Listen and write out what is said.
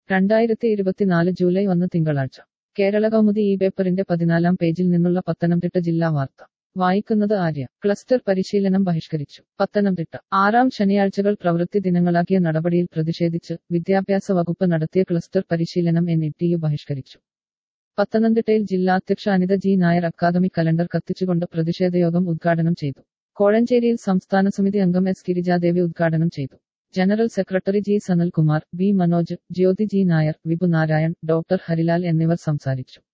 രണ്ടായിരത്തി ഇരുപത്തിനാല് ജൂലൈ ഒന്ന് തിങ്കളാഴ്ച കേരള കൗമുദി ഈ പേപ്പറിന്റെ പതിനാലാം പേജിൽ നിന്നുള്ള പത്തനംതിട്ട ജില്ലാ വാർത്ത വായിക്കുന്നത് ആര്യ ക്ലസ്റ്റർ പരിശീലനം ബഹിഷ്കരിച്ചു പത്തനംതിട്ട ആറാം ശനിയാഴ്ചകൾ പ്രവൃത്തി ദിനങ്ങളാക്കിയ നടപടിയിൽ പ്രതിഷേധിച്ച് വിദ്യാഭ്യാസ വകുപ്പ് നടത്തിയ ക്ലസ്റ്റർ പരിശീലനം എൻ ഇ ടി യു ബഹിഷ്കരിച്ചു പത്തനംതിട്ടയിൽ ജില്ലാ അധ്യക്ഷ Anitha G Nair academic calendar കത്തിച്ചുകൊണ്ട് പ്രതിഷേധയോഗം ഉദ്ഘാടനം ചെയ്തു കോഴഞ്ചേരിയിൽ സംസ്ഥാന സമിതി അംഗം എസ് ഗിരിജാദേവി ഉദ്ഘാടനം ചെയ്തു general secretary G Sanalkumar B Manoj Jyothi G Nair Vipu Narayan doctor Harilal എന്നിവർ സംസാരിച്ചു